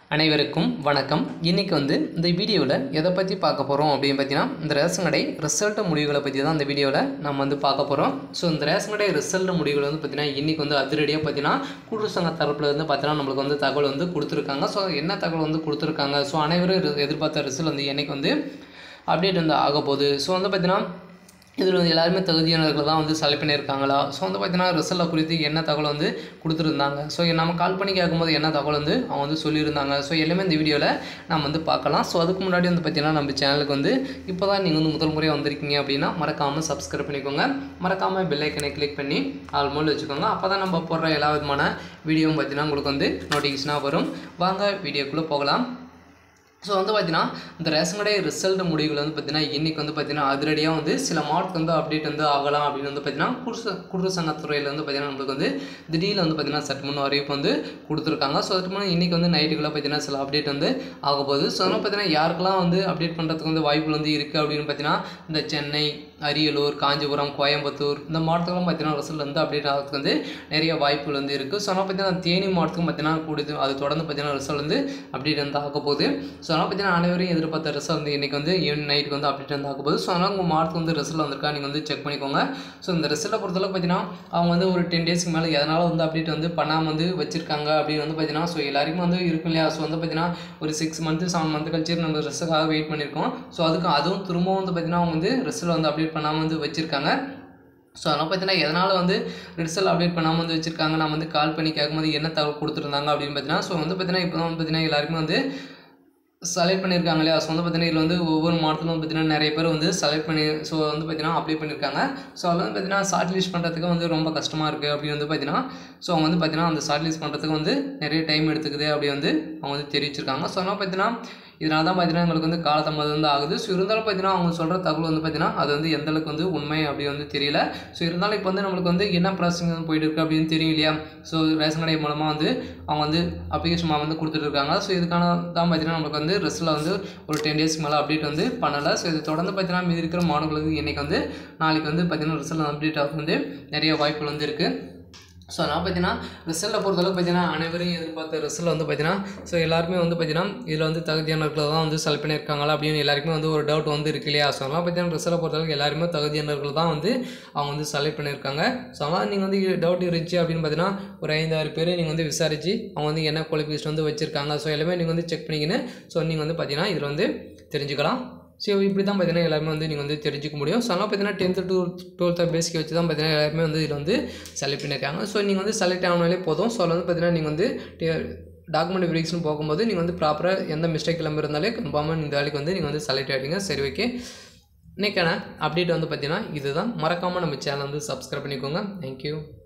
அனைவருக்கும் வணக்கம் இன்றைக்கி வந்து இந்த வீடியோவில் எதை பற்றி பார்க்க போகிறோம் அப்படின்னு பார்த்தீங்கன்னா இந்த ரேஷன் கடை ரிசல்ட் முடிவுகளை பற்றி தான் இந்த வீடியோவில் நம்ம வந்து பார்க்க போகிறோம் ஸோ இந்த ரேஷன் கடை ரிசல்ட் முடிவுகள் வந்து பார்த்தீங்கன்னா இன்றைக்கி வந்து அதிரடியாக பார்த்தீங்கன்னா கூட்டுறவு சங்க தரப்புல இருந்து பார்த்தீங்கன்னா நம்மளுக்கு வந்து தகவல் வந்து கொடுத்துருக்காங்க ஸோ என்ன தகவல் வந்து கொடுத்துருக்காங்க ஸோ அனைவரும் எதிர்- எதிர்பார்த்த ரிசல்ட் வந்து என்னைக்கு வந்து அப்டேட் வந்து ஆக போகுது ஸோ வந்து பார்த்தீங்கன்னா இதில் வந்து எல்லாருமே தகுதியானவர்கள் தான் வந்து செலக்ட் பண்ணியிருக்காங்களா ஸோ வந்து பார்த்தீங்கன்னா ரிசல்ட்டை குறித்து என்ன தகவல் வந்து கொடுத்துருந்தாங்க ஸோ நம்ம கால் பண்ணி கேட்கும்போது என்ன தகவல் வந்து அவங்க வந்து சொல்லியிருந்தாங்க ஸோ எல்லாமே இந்த வீடியோவில் நம்ம வந்து பார்க்கலாம் ஸோ அதுக்கு முன்னாடி வந்து பார்த்தீங்கன்னா நம்ம சேனலுக்கு வந்து இப்போ தான் நீங்கள் வந்து முதல் முறையாக வந்திருக்கீங்க அப்படின்னா மறக்காமல் சப்ஸ்கிரைப் பண்ணிக்கோங்க மறக்காமல் பெல் ஐக்கனை கிளிக் பண்ணி ஆல் மோல் வச்சுக்கோங்க அப்போ தான் நம்ம போடுற எல்லா விதமான வீடியோவும் பார்த்தீங்கன்னா உங்களுக்கு வந்து நோட்டிஃபிகேஷனாக வரும் வாங்க வீடியோக்குள்ளே போகலாம் ஸோ வந்து பார்த்தீங்கன்னா இந்த ரேஷன் கடை ரிசல்ட் முடிவுகள் வந்து பார்த்தீங்கன்னா இன்றைக்கி வந்து பார்த்தீங்கன்னா அதிரடியாக வந்து சில மார்க் வந்து அப்டேட் வந்து ஆகலாம் அப்படின்னு வந்து பார்த்தீங்கன்னா குடிச குடிச சங்கத்துறையில் வந்து பார்த்தீங்கன்னா நம்மளுக்கு வந்து திடீர்னு வந்து பார்த்தீங்கன்னா சற்று முன் அறிவிப்பு வந்து கொடுத்துருக்காங்க ஸோ அதுக்கு முன்னாடி இன்றைக்கி வந்து நைட்டுக்குள்ளே பார்த்தீங்கன்னா சில அப்டேட் வந்து ஆக போகுது ஸோ அதனால் பார்த்தீங்கன்னா யாருக்கெல்லாம் வந்து அப்டேட் பண்ணுறதுக்கு வந்து வாய்ப்புகள் வந்து இருக்குது அப்படின்னு பார்த்தீங்கன்னா இந்த சென்னை அரியலூர் காஞ்சிபுரம் கோயம்புத்தூர் இந்த மாவட்டத்துலாம் பார்த்தீங்கன்னா ரிசல்ட் வந்து அப்டேட் ஆகிறதுக்கு வந்து நிறைய வாய்ப்புகள் வந்து இருக்குது ஸோ அதனால் பார்த்தீங்கன்னா தேனி மாவட்டத்துக்கும் பார்த்தீங்கன்னா கூடுது அது தொடர்ந்து பார்த்தீங்கன்னா ரிசல்ட் வந்து அப்டேட் வந்து ஆக போகுது ஸோ அதனால் பார்த்தீங்கன்னா அனைவரும் எதிர்பார்த்த ரிசல்ட் வந்து இன்றைக்கி வந்து ஈவினிங் நைட்டுக்கு வந்து அப்டேட் வந்து ஆக போகுது ஸோ அதனால் உங்கள் மார்க் வந்து ரிசல்ட் வந்திருக்கா நீங்கள் வந்து செக் பண்ணிக்கோங்க ஸோ இந்த ரிசல்ட்டை பொறுத்தளவுக்கு பார்த்தீங்கன்னா அவங்க வந்து ஒரு டென் டேஸ்க்கு மேலே எதனால் வந்து அப்டேட் வந்து பண்ணாமல் வந்து வச்சிருக்காங்க அப்படின்னு வந்து பார்த்தீங்கன்னா ஸோ எல்லாருக்குமே வந்து இருக்கும் இல்லையா ஸோ வந்து பார்த்தீங்கன்னா ஒரு சிக்ஸ் மந்த்து செவன் மந்த் கழிச்சு நம்ம ரிசல்ட்டுக்காக வெயிட் பண்ணியிருக்கோம் ஸோ அதுக்கு அதுவும் திரும்பவும் வந்து பார்த்தீங்கன்னா அவங்க வந்து ரிசல்ட் வந்து அப்டேட் பண்ணாமல் வந்து வச்சிருக்காங்க ஸோ அதனால் பார்த்தீங்கன்னா எதனால் வந்து ரிசல்ட் அப்டேட் பண்ணாமல் வந்து வச்சிருக்காங்க நான் வந்து கால் பண்ணி கேட்கும்போது என்ன தகவல் கொடுத்துருந்தாங்க அப்படின்னு பார்த்தீங்கன்னா ஸோ வந்து பார்த்தீங்கன்னா இப்போ தான் வந்து பார்த்தீங்கன்னா எல்லாருக்குமே வந்து செலக்ட் பண்ணியிருக்காங்க இல்லையா ஸோ வந்து பார்த்தீங்கன்னா இதில் வந்து ஒவ்வொரு மாவட்டத்திலும் வந்து பார்த்தீங்கன்னா நிறைய பேர் வந்து செலக்ட் பண்ணி ஸோ வந்து பார்த்தீங்கன்னா அப்ளை பண்ணியிருக்காங்க ஸோ அதில் வந்து பார்த்தீங்கன்னா ஷார்ட் லிஸ்ட் பண்ணுறதுக்கு வந்து ரொம்ப கஷ்டமாக இருக்குது அப்படின்னு வந்து பார்த்தீங்கன்னா ஸோ அவங்க வந்து பார்த்தீங்கன்னா அந்த ஷார்ட் லிஸ்ட் பண்ணுறதுக்கு வந்து நிறைய டைம் எடுத்துக்குது அப்படி வந்து அவங்க வந்து தெரிவிச்சிருக்காங்க ஸோ அதனால் பார்த்தீங்கன்னா இதனால தான் பார்த்தீங்கன்னா எங்களுக்கு வந்து காலதாமதம் வந்து ஆகுது ஸோ இருந்தாலும் பார்த்தீங்கன்னா அவங்க சொல்கிற தகவல் வந்து பார்த்தீங்கன்னா அது வந்து எந்த அளவுக்கு வந்து உண்மை அப்படி வந்து தெரியல ஸோ இருந்தாலும் இப்போ வந்து நம்மளுக்கு வந்து என்ன ப்ராசஸிங் வந்து போயிட்டு இருக்கு அப்படின்னு தெரியும் இல்லையா ஸோ ரேஷன் கடை மூலமாக வந்து அவங்க வந்து அப்ளிகேஷன் வந்து கொடுத்துட்டு இருக்காங்க ஸோ இதுக்கான தான் பார்த்தீங்கன்னா நமக்கு வந்து ரிசல்ட்டில் வந்து ஒரு டென் டேஸ்க்கு மேலே அப்டேட் வந்து பண்ணலை ஸோ இது தொடர்ந்து பார்த்தீங்கன்னா மீதி இருக்கிற மாணவர்களுக்கு இன்றைக்கி வந்து நாளைக்கு வந்து பார்த்தீங்கன்னா ரிசல்ட் அப்டேட் ஆக வந்து நிறைய வாய்ப்புகள் வந்து இருக்குது ஸோ நான் பார்த்தீங்கன்னா ரிசல்ட்டை பொறுத்தளவுக்கு பார்த்தீங்கன்னா அனைவரையும் எதிர்பார்த்த ரிசல்ட் வந்து பார்த்தீங்கன்னா ஸோ எல்லாருமே வந்து பார்த்தீங்கன்னா இதில் வந்து தகுதியானவர்களை தான் வந்து செலக்ட் பண்ணியிருக்காங்களா அப்படின்னு எல்லாருக்குமே வந்து ஒரு டவுட் வந்து இருக்கு இல்லையா ஸோ அதனால் பார்த்தீங்கன்னா ரிசல்ட்டை பொறுத்தளவுக்கு எல்லாருமே தகுதியானவர்கள் தான் வந்து அவங்க வந்து செலக்ட் பண்ணியிருக்காங்க ஸோ அதனால் நீங்கள் வந்து டவுட் இருந்துச்சு அப்படின்னு பார்த்தீங்கன்னா ஒரு ஐந்தாறு பேர் நீங்கள் வந்து விசாரித்து அவங்க வந்து என்ன குவாலிஃபிகேஷன் வந்து வச்சுருக்காங்க ஸோ எல்லாமே நீங்கள் வந்து செக் பண்ணிக்கின்னு ஸோ நீங்கள் வந்து பார்த்தீங்கன்னா இதில் வந்து தெரிஞ்சுக்கலாம் ஸோ இப்படி தான் பார்த்தீங்கன்னா எல்லாருமே வந்து நீங்கள் வந்து தெரிஞ்சுக்க முடியும் ஸோ அதனால் பார்த்தீங்கன்னா டென்த்து டு டுவெல்த்து பேசிக் வச்சு தான் பார்த்தீங்கன்னா எல்லாருமே வந்து இதில் வந்து செலக்ட் பண்ணியிருக்காங்க ஸோ நீங்கள் வந்து செலக்ட் ஆனாலே போதும் ஸோ அதில் வந்து பார்த்தீங்கன்னா நீங்கள் வந்து டாக்குமெண்ட் வெரிஃபிகேஷன் போகும்போது நீங்கள் வந்து ப்ராப்பராக எந்த மிஸ்டேக் இல்லாமல் இருந்தாலே கன்ஃபார்மாக இந்த வேலைக்கு வந்து நீங்கள் வந்து செலக்ட் ஆகிடுங்க சரி ஓகே இன்னைக்கான அப்டேட் வந்து பார்த்தீங்கன்னா இதுதான் மறக்காமல் நம்ம சேனல் வந்து சப்ஸ்கிரைப் பண்ணிக்கோங்க தேங்க்யூ